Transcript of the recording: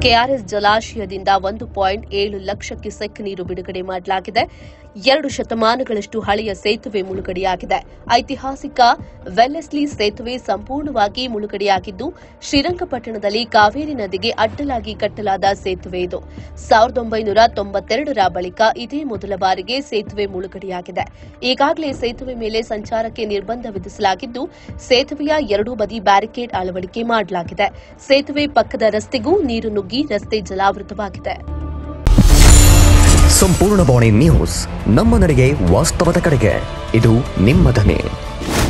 KRS ಜಲಾಶಯದಿಂದ ಒಂದು point ಏಳು ಲಕ್ಷ ಕ್ಯೂಸೆಕ್ ನೀರು ಬಿಡುಗಡೆ ಮಾಡಲಾಗಿದೆ ಎರಡು ಶತಮಾನಗಳಷ್ಟು ಹಳೆಯ ಸೇತುವೆ ಮುಳುಗಡೆಯಾಗಿದೆ ಐತಿಹಾಸಿಕ ವೆಲ್ಲೆಸ್ಲಿ ಸೇತುವೆ ಸಂಪೂರ್ಣವಾಗಿ ಮುಳುಗಡೆಯಾಗಿದ್ದು ಶ್ರೀರಂಗಪಟ್ಟಣದಲ್ಲಿ ಕಾವೇರಿ ನದಿಗೆ ಅಡ್ಡಲಾಗಿ ಕಟ್ಟಲಾದ ಸೇತುವೆ ಇದು ಸಾವಿರದ ಒಂಬೈನೂರ ತೊಂಬತ್ತೆರಡರ ಬಳಿಕ ಇದೇ ಮೊದಲ ಬಾರಿಗೆ ಸೇತುವೆ ಮುಳುಗಡೆಯಾಗಿದೆ ಈಗಾಗಲೇ ಸೇತುವೆ ಮೇಲೆ ಸಂಚಾರಕ್ಕೆ ನಿರ್ಬಂಧ ವಿಧಿಸಲಾಗಿದ್ದು ಸೇತುವೆಯ ಎರಡೂ ಬದಿ ಬ್ಯಾರಿಕೇಡ್ ಅಳವಡಿಕೆ ಮಾಡಲಾಗಿದೆ ಸೇತುವೆ ಪಕ್ಕದ ರಸ್ತೆಗೂ ನೀರು ನುಗ್ಗಿ ರಸ್ತೆ ಜಲಾವೃತವಾಗಿದೆ ಸಂಪೂರ್ಣ ಬಾಣಿ ನ್ಯೂಸ್ ನಮ್ಮ ನಡೆಗೆ ವಾಸ್ತವದ ಕಡೆಗೆ ಇದು ನಿಮ್ಮ ಧ್ವನಿ